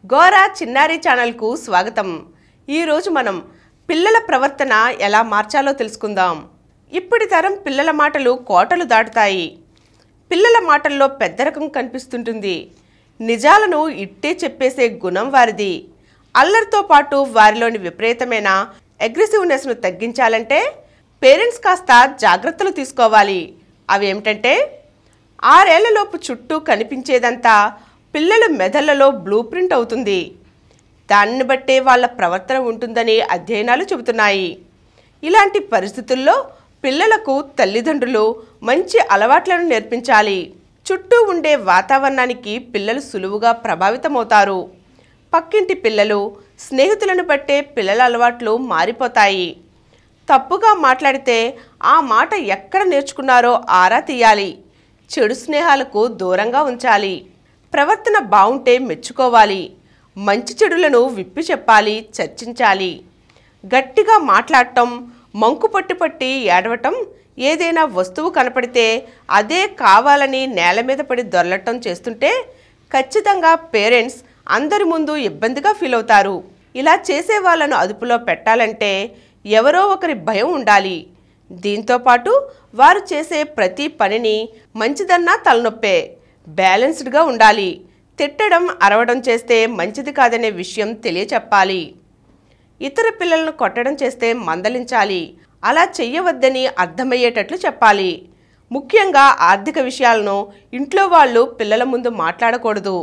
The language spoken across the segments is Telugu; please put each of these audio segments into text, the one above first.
గోరా చిన్నారి ఛానల్కు స్వాగతం ఈరోజు మనం పిల్లల ప్రవర్తన ఎలా మార్చాలో తెలుసుకుందాం ఇప్పటి తరం పిల్లల మాటలు కోటలు దాటుతాయి పిల్లల మాటల్లో పెద్దరకం కనిపిస్తుంటుంది నిజాలను ఇట్టే చెప్పేసే గుణం వారిది అల్లరితో పాటు వారిలోని విపరీతమైన అగ్రెసివ్నెస్ను తగ్గించాలంటే పేరెంట్స్ కాస్త జాగ్రత్తలు తీసుకోవాలి అవి ఏమిటంటే ఆరేళ్లలోపు చుట్టూ కనిపించేదంతా పిల్లల మెదళ్లలో బ్లూ ప్రింట్ అవుతుంది దానిని బట్టే వాళ్ళ ప్రవర్తన ఉంటుందని అధ్యయనాలు చెబుతున్నాయి ఇలాంటి పరిస్థితుల్లో పిల్లలకు తల్లిదండ్రులు మంచి అలవాట్లను నేర్పించాలి చుట్టూ ఉండే వాతావరణానికి పిల్లలు సులువుగా ప్రభావితమవుతారు పక్కింటి పిల్లలు స్నేహితులను బట్టే పిల్లల అలవాట్లు మారిపోతాయి తప్పుగా మాట్లాడితే ఆ మాట ఎక్కడ నేర్చుకున్నారో ఆరా తీయాలి చెడు స్నేహాలకు దూరంగా ఉంచాలి ప్రవర్తన బాగుంటే మెచ్చుకోవాలి మంచి చెడులను విప్పి చెప్పాలి చర్చించాలి గట్టిగా మాట్లాడటం మంకు పట్టి పట్టి ఏడవటం ఏదైనా వస్తువు కనపడితే అదే కావాలని నేల మీద పడి దొరలటం చేస్తుంటే ఖచ్చితంగా పేరెంట్స్ అందరి ముందు ఇబ్బందిగా ఫీల్ అవుతారు ఇలా చేసే వాళ్ళను అదుపులో పెట్టాలంటే ఎవరో ఒకరి భయం ఉండాలి దీంతో పాటు వారు చేసే ప్రతి పనిని మంచిదన్నా తలనొప్పే బ్యాలెన్స్డ్గా ఉండాలి తిట్టడం అరవడం చేస్తే మంచిది కాదనే విషయం తెలియచెప్పాలి ఇతర పిల్లలను కొట్టడం చేస్తే మందలించాలి అలా చెయ్యవద్దని అర్థమయ్యేటట్లు చెప్పాలి ముఖ్యంగా ఆర్థిక విషయాలను ఇంట్లో వాళ్ళు పిల్లల ముందు మాట్లాడకూడదు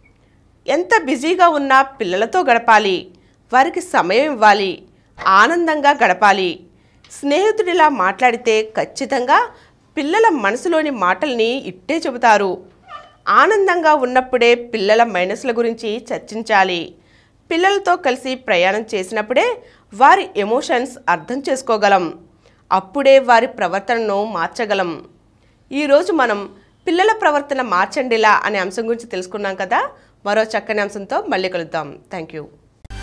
ఎంత బిజీగా ఉన్నా పిల్లలతో గడపాలి వారికి సమయం ఇవ్వాలి ఆనందంగా గడపాలి స్నేహితుడిలా మాట్లాడితే ఖచ్చితంగా పిల్లల మనసులోని మాటల్ని ఇట్టే చెబుతారు ఆనందంగా ఉన్నప్పుడే పిల్లల మైనస్ల గురించి చర్చించాలి పిల్లలతో కలిసి ప్రయాణం చేసినప్పుడే వారి ఎమోషన్స్ అర్థం చేసుకోగలం అప్పుడే వారి ప్రవర్తనను మార్చగలం ఈరోజు మనం పిల్లల ప్రవర్తన మార్చండిలా అనే అంశం గురించి తెలుసుకున్నాం కదా మరో చక్కని అంశంతో మళ్ళీ కలుద్దాం థ్యాంక్ యూ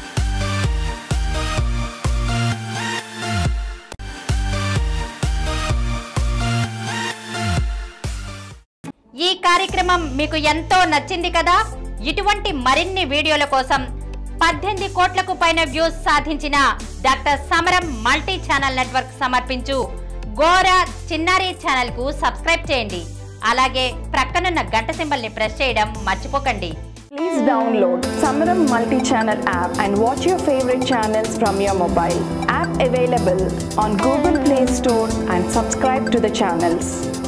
ఈ కార్యక్రమం మీకు ఎంతో నచ్చింది కదా ఇటువంటి మరిన్ని వీడియోల కోసం పద్దెనిమిది కోట్లకు పైన వ్యూస్ సాధించిన డాక్టర్ సమరం మల్టీ ఛానల్ నెట్వర్క్ సమర్పించు గోరా చిన్నారి ఛానల్ కు సబ్స్క్రైబ్ చేయండి అలాగే ప్రక్కనున్న గంట సింబల్ ని ప్రెస్ చేయడం మర్చిపోకండి Please download Samaram multi-channel app and watch your favorite channels from your mobile. App available on Google Play Store and subscribe to the channels.